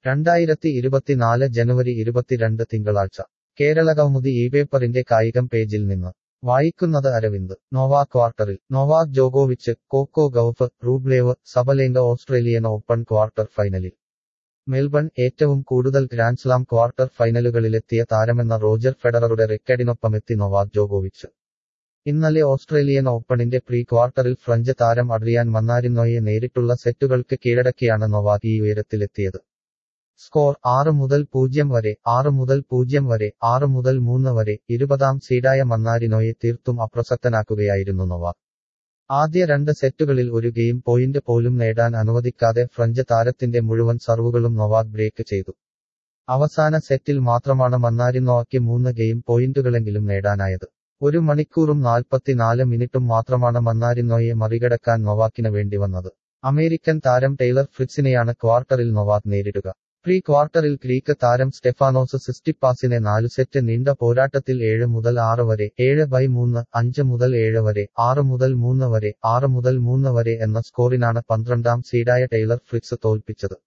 രണ്ടായിരത്തി ഇരുപത്തിനാല് ജനുവരി ഇരുപത്തിരണ്ട് തിങ്കളാഴ്ച കേരള കൗമുദി ഈ പേപ്പറിന്റെ കായികം പേജിൽ നിന്ന് വായിക്കുന്നത് അരവിന്ദ് നോവാക് ക്വാർട്ടറിൽ നോവാക് ജോഗോവിച്ച് Coco Gauff Rublev Sabalenka Australian Open quarter ഫൈനലിൽ മെൽബൺ ഏറ്റവും കൂടുതൽ ഗ്രാൻഡ്സ്ലാം ക്വാർട്ടർ ഫൈനലുകളിലെത്തിയ താരമെന്ന റോജർ ഫെഡററുടെ റെക്കഡിനൊപ്പമെത്തി നോവാക് ജോഗോവിച്ച് ഇന്നലെ ഓസ്ട്രേലിയൻ ഓപ്പണിന്റെ പ്രീ ക്വാർട്ടറിൽ ഫ്രഞ്ച് താരം അഡ്രിയാൻ മന്നാരിനോയെ നേരിട്ടുള്ള സെറ്റുകൾക്ക് കീഴടക്കിയാണ് നൊവാക് ഈ ഉയരത്തിലെത്തിയത് സ്കോർ ആറ് മുതൽ പൂജ്യം വരെ ആറ് മുതൽ പൂജ്യം വരെ ആറ് മുതൽ മൂന്ന് വരെ ഇരുപതാം സീഡായ മന്നാരിനോയെ തീർത്തും അപ്രസക്തനാക്കുകയായിരുന്നു നൊവാക് ആദ്യ രണ്ട് സെറ്റുകളിൽ ഒരു ഗെയിം പോയിന്റ് പോലും നേടാൻ അനുവദിക്കാതെ ഫ്രഞ്ച് താരത്തിന്റെ മുഴുവൻ സർവുകളും നൊവാക് ബ്രേക്ക് ചെയ്തു അവസാന സെറ്റിൽ മാത്രമാണ് മന്നാരിനോയ്ക്ക് മൂന്ന് ഗെയിം പോയിന്റുകളെങ്കിലും നേടാനായത് ഒരു മണിക്കൂറും നാൽപ്പത്തിനാല് മിനിറ്റും മാത്രമാണ് മന്നാരിനോയെ മറികടക്കാൻ നൊവാക്കിന് വേണ്ടി വന്നത് അമേരിക്കൻ താരം ടൈലർ ഫ്രിറ്റ്സിനെയാണ് ക്വാർട്ടറിൽ നൊവാക് നേരിടുക പ്രീ ക്വാർട്ടറിൽ ഗ്രീക്ക് താരം സ്റ്റെഫാനോസ് സിസ്റ്റിപ്പാസിനെ നാലു സെറ്റ് നീണ്ട പോരാട്ടത്തിൽ ഏഴ് മുതൽ ആറ് വരെ ഏഴ് ബൈ മൂന്ന് അഞ്ച് മുതൽ ഏഴ് വരെ ആറ് മുതൽ മൂന്ന് വരെ ആറ് മുതൽ മൂന്ന് വരെ എന്ന സ്കോറിനാണ് പന്ത്രണ്ടാം സീഡായ ടൈലർ ഫ്രിറ്റ്സ് തോൽപ്പിച്ചത്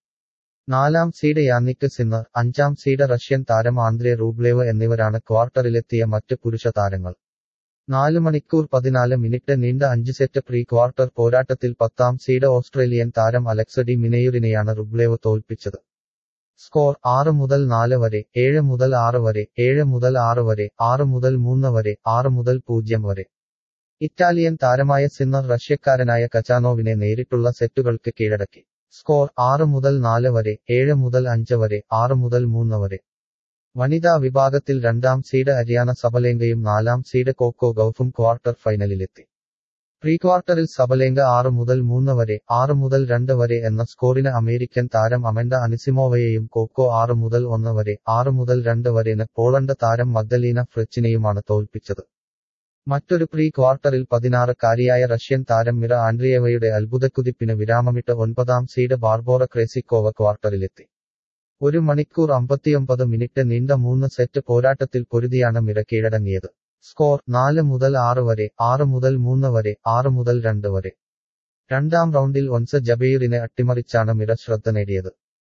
നാലാം സീഡ് യാന്നിക്ക് സിന്നർ അഞ്ചാം സീഡ് റഷ്യൻ താരം ആന്ദ്രെ റൂബ്ലേവ് എന്നിവരാണ് ക്വാർട്ടറിലെത്തിയ മറ്റ് പുരുഷ താരങ്ങൾ നാല് മണിക്കൂർ പതിനാല് മിനിറ്റ് നീണ്ട അഞ്ച് സെറ്റ് പ്രീ ക്വാർട്ടർ പോരാട്ടത്തിൽ പത്താം സീഡ് ഓസ്ട്രേലിയൻ താരം അലക്സ ഡി മിനയുരിനെയാണ് റുബ്ലേവ് തോൽപ്പിച്ചത് സ്കോർ ആറ് മുതൽ നാല് വരെ ഏഴ് മുതൽ ആറ് വരെ ഏഴ് മുതൽ ആറ് വരെ ആറ് മുതൽ മൂന്ന് വരെ ആറ് മുതൽ പൂജ്യം വരെ ഇറ്റാലിയൻ താരമായ സിന്നർ റഷ്യക്കാരനായ കച്ചാനോവിനെ നേരിട്ടുള്ള സെറ്റുകൾക്ക് കീഴടക്കി സ്കോർ ആറ് മുതൽ നാല് വരെ ഏഴ് മുതൽ അഞ്ച് വരെ ആറ് മുതൽ മൂന്ന് വരെ വനിതാ വിഭാഗത്തിൽ രണ്ടാം സീഡ് ഹരിയാന സബലേങ്കയും നാലാം സീഡ് കോക്കോ ഗൌഫും ക്വാർട്ടർ ഫൈനലിലെത്തി പ്രീ ക്വാർട്ടറിൽ സബലേങ്ക ആറ് മുതൽ മൂന്ന് വരെ ആറ് മുതൽ രണ്ട് വരെ എന്ന സ്കോറിന് അമേരിക്കൻ താരം അമെൻഡ അനിസിമോവയെയും കോക്കോ ആറ് മുതൽ ഒന്ന് വരെ ആറ് മുതൽ രണ്ട് വരെന് പോളണ്ട് താരം മഗ്ദലീന ഫ്രെച്ചിനെയുമാണ് തോൽപ്പിച്ചത് മറ്റൊരു പ്രീ ക്വാർട്ടറിൽ പതിനാറുകാരിയായ റഷ്യൻ താരം മിറ ആൻഡ്രിയവയുടെ അത്ഭുതക്കുതിപ്പിന് വിരാമമിട്ട് ഒൻപതാം സീഡ് ബാർബോറ ക്രേസിക്കോവ ക്വാർട്ടറിലെത്തി ഒരു മണിക്കൂർ അമ്പത്തിയൊമ്പത് മിനിറ്റ് നീണ്ട മൂന്ന് സെറ്റ് പോരാട്ടത്തിൽ പൊരുതിയാണ് മിറ കീഴടങ്ങിയത് സ്കോർ നാല് മുതൽ ആറ് വരെ ആറ് മുതൽ മൂന്ന് വരെ ആറ് മുതൽ രണ്ട് വരെ രണ്ടാം റൗണ്ടിൽ ഒൻസ് ജബീറിനെ അട്ടിമറിച്ചാണ് മിറ ശ്രദ്ധ നേടിയത്